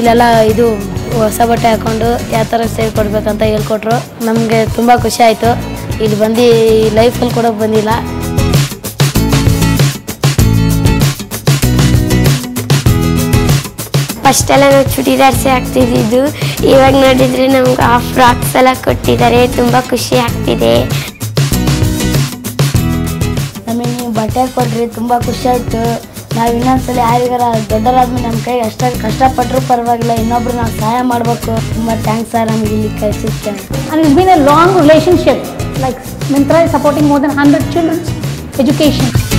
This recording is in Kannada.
ಇಲ್ಲೆಲ್ಲ ಇದು ಹೊಸ ಬಟ್ಟೆ ಹಾಕೊಂಡು ಯಾವ ಥರ ಸ್ಟೈಲ್ ಕೊಡ್ಬೇಕಂತ ಹೇಳ್ಕೊಟ್ರು ನಮಗೆ ತುಂಬ ಖುಷಿ ಆಯಿತು ಇಲ್ಲಿ ಬಂದು ಲೈಫಲ್ಲಿ ಕೂಡ ಬಂದಿಲ್ಲ ಫಸ್ಟ್ ಎಲ್ಲ ನಾವು ಚೂಡಿದಾರ್ಸೆ ಹಾಕ್ತಿದ್ದು ಇವಾಗ ನೋಡಿದ್ರೆ ನಮ್ಗೆ ಆ ಫ್ರಾಕ್ಸ್ ಎಲ್ಲ ಕೊಟ್ಟಿದ್ದಾರೆ ತುಂಬ ಖುಷಿ ಆಗ್ತಿದೆ ನಮಗೆ ನೀವು ಬಟ್ಟೆ ಕೊಡ್ರಿ ತುಂಬ ಖುಷಿ ಆಯಿತು ನಾವು ಇನ್ನೊಂದ್ಸಲ ಯಾರಿಗಾರ ದೊಡ್ಡರಾದ್ಮೇಲೆ ನಮ್ಮ ಕೈ ಅಷ್ಟಾಗಿ ಕಷ್ಟಪಟ್ಟರು ಪರವಾಗಿಲ್ಲ ಇನ್ನೊಬ್ರು ನಾವು ಸಹಾಯ ಮಾಡಬೇಕು ತುಂಬ ಥ್ಯಾಂಕ್ಸ್ ಸರ್ ನಮಗೆ ಇಲ್ಲಿ ಕಳಿಸಿದ್ಕೆ And it's been a long relationship. Like Mintra is supporting more than 100 children's education.